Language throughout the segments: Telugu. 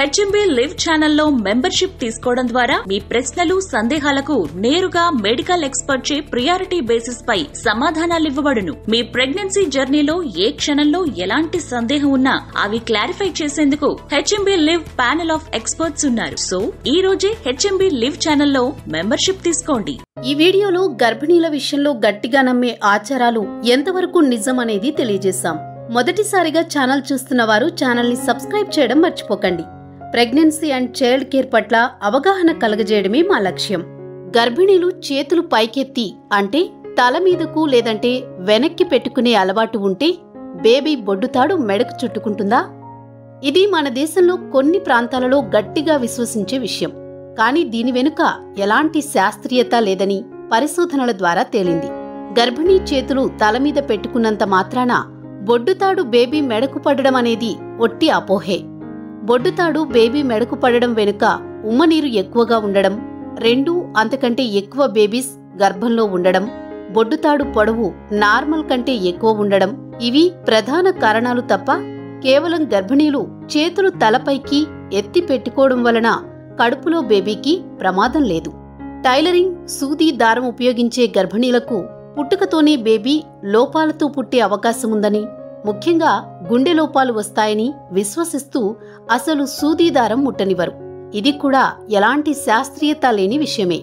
హెచ్ఎంబీ లివ్ ఛానల్లో మెంబర్షిప్ తీసుకోవడం ద్వారా మీ ప్రశ్నలు సందేహాలకు నేరుగా మెడికల్ ఎక్స్పర్ట్ చే ప్రియారిటీ బేసిస్ పై సమాధానాలివ్వబడును మీ ప్రెగ్నెన్సీ జర్నీలో ఏ క్షణంలో ఎలాంటి సందేహం ఉన్నా అవి క్లారిఫై చేసేందుకు HMB live panel of experts ఉన్నారు సో ఈ రోజే హెచ్ఎంబీ లివ్ ఛానల్లో మెంబర్షిప్ తీసుకోండి ఈ వీడియోలో గర్భిణీల విషయంలో గట్టిగా నమ్మే ఆచారాలు ఎంతవరకు నిజం అనేది తెలియజేశాం మొదటిసారిగా ఛానల్ చూస్తున్న వారు ఛానల్ ని సబ్స్క్రైబ్ చేయడం మర్చిపోకండి ప్రెగ్నెన్సీ అండ్ చైల్డ్ కేర్ పట్ల అవగాహన కలగజేయడమే మా లక్ష్యం గర్భిణీలు చేతులు పైకెత్తి అంటే తల మీదకు లేదంటే వెనక్కి పెట్టుకునే అలవాటు ఉంటే బేబీ బొడ్డుతాడు మెడకు చుట్టుకుంటుందా ఇది మన దేశంలో కొన్ని ప్రాంతాలలో గట్టిగా విశ్వసించే విషయం కానీ దీని వెనుక ఎలాంటి శాస్త్రీయత లేదని పరిశోధనల ద్వారా తేలింది గర్భిణీ చేతులు తల మీద పెట్టుకున్నంత మాత్రాన బొడ్డుతాడు బేబీ మెడకు పడడం అనేది ఒట్టి అపోహే బొడ్డుతాడు బేబీ మెడకు పడడం వెనుక ఉమ్మనీరు ఎక్కువగా ఉండడం రెండు అంతకంటే ఎక్కువ బేబీస్ గర్భంలో ఉండడం బొడ్డుతాడు పొడవు నార్మల్ కంటే ఎక్కువ ఉండడం ఇవి ప్రధాన కారణాలు తప్ప కేవలం గర్భిణీలు చేతులు తలపైకి ఎత్తి పెట్టుకోవడం వలన కడుపులో బేబీకి ప్రమాదం లేదు టైలరింగ్ సూది దారం ఉపయోగించే గర్భిణీలకు పుట్టుకతోనే బేబీ లోపాలతో పుట్టే అవకాశముందని ముఖ్యంగా గుండె లోపాలు వస్తాయని విశ్వసిస్తూ అసలు సూది దారం ముట్టనివ్వరు ఇది కూడా ఎలాంటి శాస్త్రీయత లేని విషయమే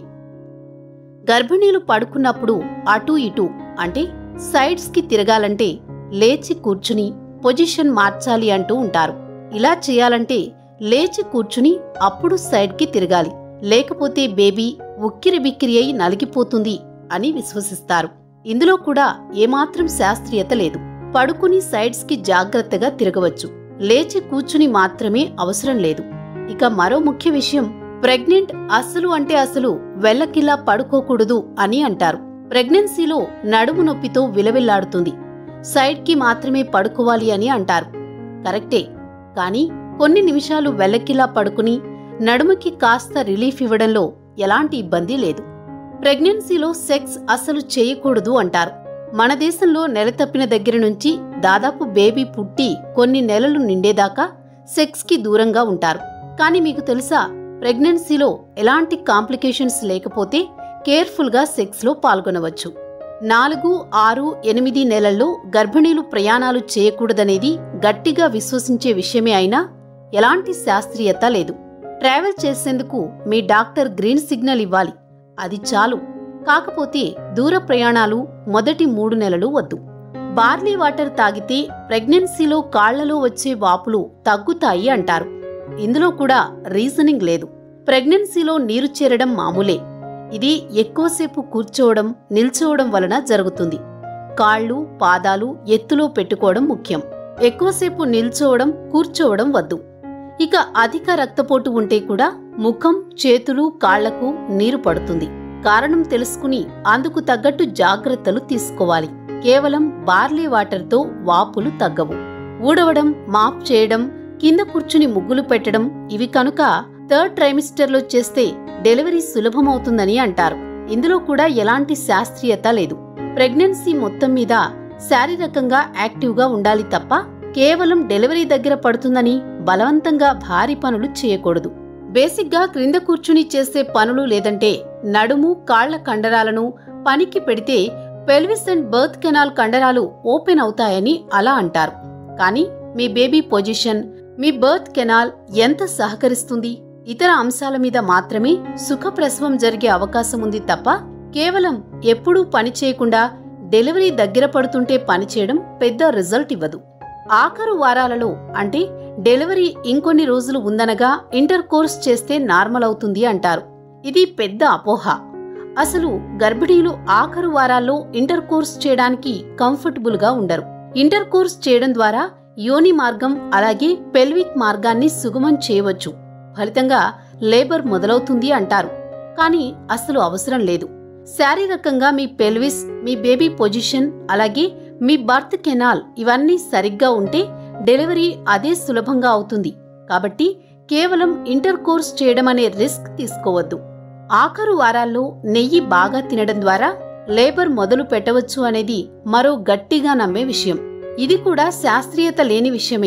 గర్భిణీలు పడుకున్నప్పుడు అటూ ఇటూ అంటే సైడ్స్ కి తిరగాలంటే లేచి కూర్చుని పొజిషన్ మార్చాలి అంటూ ఉంటారు ఇలా చేయాలంటే లేచి కూర్చుని అప్పుడు సైడ్ కి తిరగాలి లేకపోతే బేబీ ఉక్కిరి బిక్కిరి అయి నలిగిపోతుంది అని విశ్వసిస్తారు ఇందులో కూడా ఏమాత్రం శాస్త్రీయత లేదు పడుకుని సైడ్స్ కి జాగ్రత్తగా తిరగవచ్చు లేచి కూర్చుని మాత్రమే అవసరం లేదు ఇక మరో ముఖ్య విషయం ప్రెగ్నెంట్ అసలు అంటే అసలు వెల్లకిలా పడుకోకూడదు అని అంటారు ప్రెగ్నెన్సీలో నడుము నొప్పితో విలవిల్లాడుతుంది సైడ్ కి మాత్రమే పడుకోవాలి అని అంటారు కరెక్టే కానీ కొన్ని నిమిషాలు వెల్లకిలా పడుకుని నడుముకి కాస్త రిలీఫ్ ఇవ్వడంలో ఎలాంటి ఇబ్బంది లేదు ప్రెగ్నెన్సీలో సెక్స్ అసలు చేయకూడదు అంటారు మన దేశంలో నెల తప్పిన దగ్గర నుంచి దాదాపు బేబీ పుట్టి కొన్ని నెలలు నిండేదాకా సెక్స్ కి దూరంగా ఉంటారు కానీ మీకు తెలుసా ప్రెగ్నెన్సీలో ఎలాంటి కాంప్లికేషన్స్ లేకపోతే కేర్ఫుల్ గా సెక్స్ లో పాల్గొనవచ్చు నాలుగు ఆరు ఎనిమిది నెలల్లో గర్భిణీలు ప్రయాణాలు చేయకూడదనేది గట్టిగా విశ్వసించే విషయమే అయినా ఎలాంటి శాస్త్రీయత లేదు ట్రావెల్ చేసేందుకు మీ డాక్టర్ గ్రీన్ సిగ్నల్ ఇవ్వాలి అది చాలు కాకపోతే దూర ప్రయాణాలు మొదటి మూడు నెలలు వద్దు బార్లీ వాటర్ తాగితే ప్రెగ్నెన్సీలో కాళ్లలో వచ్చే వాపులు తగ్గుతాయి అంటారు ఇందులో కూడా రీజనింగ్ లేదు ప్రెగ్నెన్సీలో నీరు చేరడం మామూలే ఇది ఎక్కువసేపు కూర్చోవడం నిల్చోవడం వలన జరుగుతుంది కాళ్ళు పాదాలు ఎత్తులో పెట్టుకోవడం ముఖ్యం ఎక్కువసేపు నిల్చోవడం కూర్చోవడం వద్దు ఇక అధిక రక్తపోటు ఉంటే కూడా ముఖం చేతులు కాళ్లకు నీరు పడుతుంది కారణం తెలుసుకుని అందుకు తగ్గట్టు జాగ్రత్తలు తీసుకోవాలి కేవలం బార్లీ వాటర్తో వాపులు తగ్గవు ఊడవడం మాప్ చేయడం కింద కూర్చుని ముగ్గులు పెట్టడం ఇవి కనుక థర్డ్ ట్రైమిస్టర్లో చేస్తే డెలివరీ సులభమవుతుందని అంటారు ఇందులో కూడా ఎలాంటి శాస్త్రీయత లేదు ప్రెగ్నెన్సీ మొత్తం మీద శారీరకంగా యాక్టివ్గా ఉండాలి తప్ప కేవలం డెలివరీ దగ్గర పడుతుందని బలవంతంగా భారీ పనులు చేయకూడదు బేసిక్గా క్రింద కూర్చుని చేసే పనులు లేదంటే నడుము కాళ్ల కండరాలను పనికి పెడితే పెల్విస్ అండ్ బర్త్ కెనాల్ కండరాలు ఓపెన్ అవుతాయని అలా అంటారు కానీ మీ బేబీ పొజిషన్ మీ బర్త్ కెనాల్ ఎంత సహకరిస్తుంది ఇతర అంశాల మీద మాత్రమే సుఖప్రసవం జరిగే అవకాశం ఉంది తప్ప కేవలం ఎప్పుడూ పని చేయకుండా డెలివరీ దగ్గర పడుతుంటే పనిచేయడం పెద్ద రిజల్ట్ ఇవ్వదు ఆఖరు వారాలలో అంటే డెలివరీ ఇంకొన్ని రోజులు ఉందనగా ఇంటర్ కోర్స్ చేస్తే నార్మల్ అవుతుంది అంటారు ఇది పెద్ద అపోహ అసలు గర్భిణీలు ఆఖరు వారాల్లో ఇంటర్ కోర్స్ చేయడానికి కంఫర్టబుల్ గా ఉండరు ఇంటర్ కోర్స్ చేయడం ద్వారా యోని మార్గం అలాగే పెల్విక్ మార్గాన్ని సుగమం చేయవచ్చు ఫలితంగా లేబర్ మొదలవుతుంది అంటారు కానీ అసలు అవసరం లేదు శారీరకంగా మీ పెల్విస్ మీ బేబీ పొజిషన్ అలాగే మీ బర్త్ కెనాల్ ఇవన్నీ సరిగ్గా ఉంటే డెలివరీ అదే సులభంగా అవుతుంది కాబట్టి కేవలం ఇంటర్ కోర్స్ చేయడం అనే రిస్క్ తీసుకోవద్దు ఆఖరు వారాల్లో నెయ్యి బాగా తినడం ద్వారా లేబర్ మొదలు పెట్టవచ్చు అనేది మరో గట్టిగా నమ్మే విషయం ఇది కూడా శాస్త్రీయత లేని విషయమే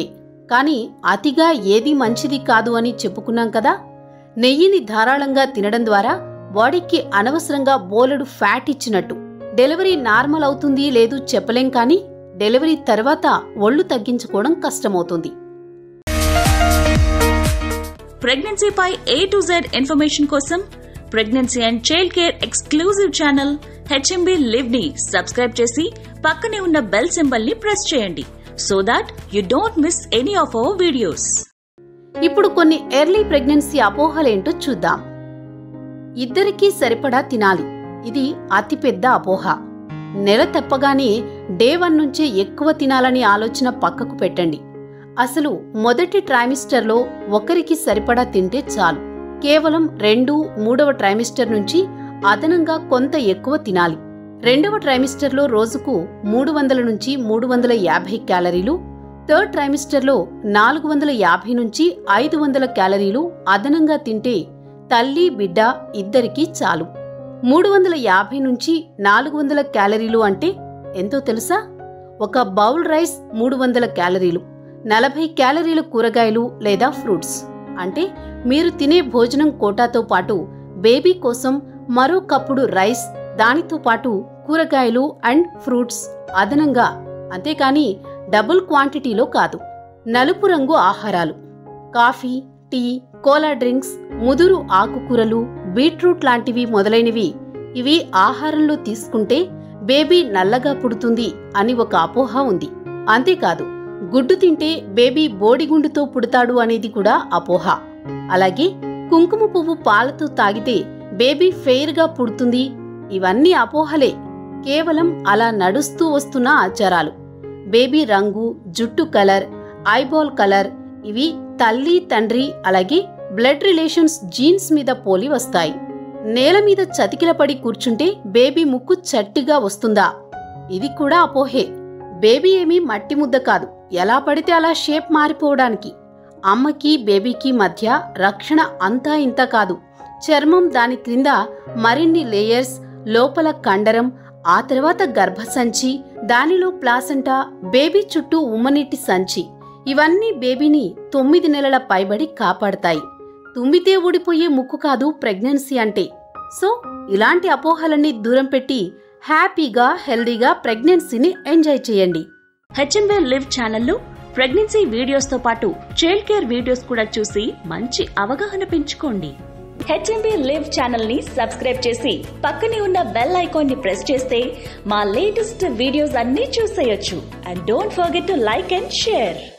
కానీ అతిగా ఏది మంచిది కాదు అని చెప్పుకున్నాం కదా నెయ్యిని ధారాళంగా తినడం ద్వారా బాడీకి అనవసరంగా బోలెడు ఫ్యాట్ ఇచ్చినట్టు డెలివరీ నార్మల్ అవుతుంది లేదు చెప్పలేం కానీ డెలివరీ తర్వాత ఒళ్ళు తగ్గించుకోవడం కష్టమవుతుంది ప్రెగ్నెన్సీపై ఏ టు జెడ్ ఇన్ఫర్మేషన్ కోసం pregnancy and child care exclusive channel HMB live ని సబ్స్క్రైబ్ చేసి పక్కనే ఉన్న బెల్ సింబల్ ని ప్రెస్ చేయండి so that you don't miss any of our videos ఇప్పుడు కొన్ని ఎర్లీ ప్రెగ్నెన్సీ అపోహలేంటో చూద్దాం ఇద్దరికీ సరిపడా తినాలి ఇది అతిపెద్ద అపోహ నెల తెప్పగానే డే వన్ నుంచే ఎక్కువ తినాలని ఆలోచన పక్కకు పెట్టండి అసలు మొదటి ట్రైమిస్టర్లో ఒకరికి సరిపడా తింటే చాలు కేవలం రెండు మూడవ ట్రైమిస్టర్ నుంచి అదనంగా కొంత ఎక్కువ తినాలి రెండవ ట్రైమిస్టర్లో రోజుకు మూడు వందల నుంచి మూడు వందల యాభై క్యాలరీలు థర్డ్ ట్రైమిస్టర్లో నాలుగు వందల యాభై నుంచి ఐదు వందల క్యాలరీలు అదనంగా తింటే తల్లి బిడ్డ ఇద్దరికీ చాలు మూడు వందల యాభై నుంచి నాలుగు వందల క్యాలరీలు అంటే ఎంతో తెలుసా ఒక బౌల్ రైస్ మూడు వందల క్యాలరీలు నలభై క్యాలరీల కూరగాయలు లేదా ఫ్రూట్స్ అంటే మీరు తినే భోజనం కోటాతో పాటు బేబీ కోసం మరో కప్పుడు రైస్ దానితో పాటు కూరగాయలు అండ్ ఫ్రూట్స్ అదనంగా అంతేకాని డబుల్ క్వాంటిటీలో కాదు నలుపు రంగు ఆహారాలు కాఫీ టీ కోలా డ్రింక్స్ ముదురు ఆకుకూరలు బీట్రూట్ లాంటివి మొదలైనవి ఇవి ఆహారంలో తీసుకుంటే బేబీ నల్లగా పుడుతుంది అని ఒక అపోహ ఉంది అంతేకాదు గుడ్డు తింటే బేబీ బోడిగుండుతో పుడతాడు అనేది కూడా అపోహ అలాగే కుంకుమ పువ్వు పాలతో తాగితే బేబీ ఫెయిర్గా పుడుతుంది ఇవన్నీ అపోహలే కేవలం అలా నడుస్తూ వస్తున్న ఆచారాలు బేబీ రంగు జుట్టు కలర్ ఐబాల్ కలర్ ఇవి తల్లి తండ్రి అలాగే బ్లడ్ రిలేషన్స్ జీన్స్ మీద పోలి వస్తాయి నేల మీద చతికిలపడి కూర్చుంటే బేబీ ముక్కు చట్టిగా వస్తుందా ఇది కూడా అపోహే బేబీ ఏమీ మట్టి ముద్ద కాదు ఎలా పడితే అలా షేప్ మారిపోవడానికి అమ్మకి బేబీకి మధ్య రక్షణ అంతా ఇంత కాదు చర్మం దాని క్రింద మరిన్ని లేయర్స్ లోపల కండరం ఆ తర్వాత గర్భసంచి దానిలో ప్లాసంటా బేబీ చుట్టూ ఉమ్మనీటి సంచి ఇవన్నీ బేబీని తొమ్మిది నెలల పైబడి కాపాడతాయి తుమ్మితే ఊడిపోయే ముక్కు కాదు ప్రెగ్నెన్సీ అంటే సో ఇలాంటి అపోహలన్నీ దూరం పెట్టి హ్యాపీగా హెల్దీగా ప్రెగ్నెన్సీని ఎంజాయ్ చేయండి హెచ్ఎంబి లివ్ ఛానల్లో ప్రెగ్నెన్సీ వీడియోస్ తో పాటు చైల్డ్ కేర్ వీడియోస్ కూడా చూసి మంచి అవగాహన పెంచుకోండి హెచ్ఎంబి లివ్ ఛానల్ ని సబ్స్క్రైబ్ చేసి పక్కనే ఉన్న బెల్ ఐకాన్ ని ప్రెస్ చేస్తే మా లేటెస్ట్ వీడియోస్ అన్నీ చూసేయొచ్చు and don't forget to like and share